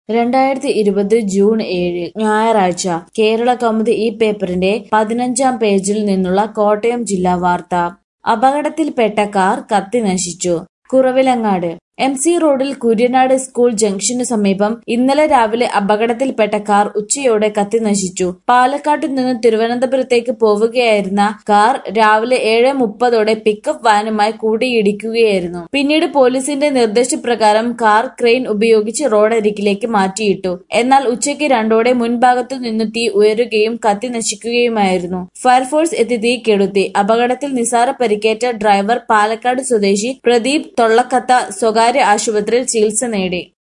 രണ്ടായിരത്തി ഇരുപത് ജൂൺ ഏഴ് ഞായറാഴ്ച കേരള കൗമുദി ഈ പേപ്പറിന്റെ പതിനഞ്ചാം പേജിൽ നിന്നുള്ള കോട്ടയം ജില്ലാ വാർത്ത അപകടത്തിൽപ്പെട്ട കാർ കത്തിനശിച്ചു കുറവിലങ്ങാട് എം സി റോഡിൽ കുര്യനാട് സ്കൂൾ ജംഗ്ഷനു സമീപം ഇന്നലെ രാവിലെ അപകടത്തിൽപ്പെട്ട കാർ ഉച്ചയോടെ കത്തിനശിച്ചു പാലക്കാട്ടു നിന്ന് തിരുവനന്തപുരത്തേക്ക് പോവുകയായിരുന്ന കാർ രാവിലെ ഏഴ് മുപ്പതോടെ പിക്കപ്പ് വാനുമായി കൂട്ടിയിടിക്കുകയായിരുന്നു പിന്നീട് പോലീസിന്റെ നിർദ്ദേശപ്രകാരം കാർ ക്രെയിൻ ഉപയോഗിച്ച് റോഡരികിലേക്ക് മാറ്റിയിട്ടു എന്നാൽ ഉച്ചയ്ക്ക് രണ്ടോടെ മുൻഭാഗത്തു നിന്ന് തീ ഉയരുകയും കത്തി നശിക്കുകയുമായിരുന്നു ഫയർഫോഴ്സ് എത്തി തീ കെടുത്തി അപകടത്തിൽ നിസാര പരിക്കേറ്റ ഡ്രൈവർ പാലക്കാട് സ്വദേശി പ്രദീപ് തൊള്ളക്കത്ത സ്വകാര്യ ആശുപത്രിയിൽ ചികിത്സ നേടി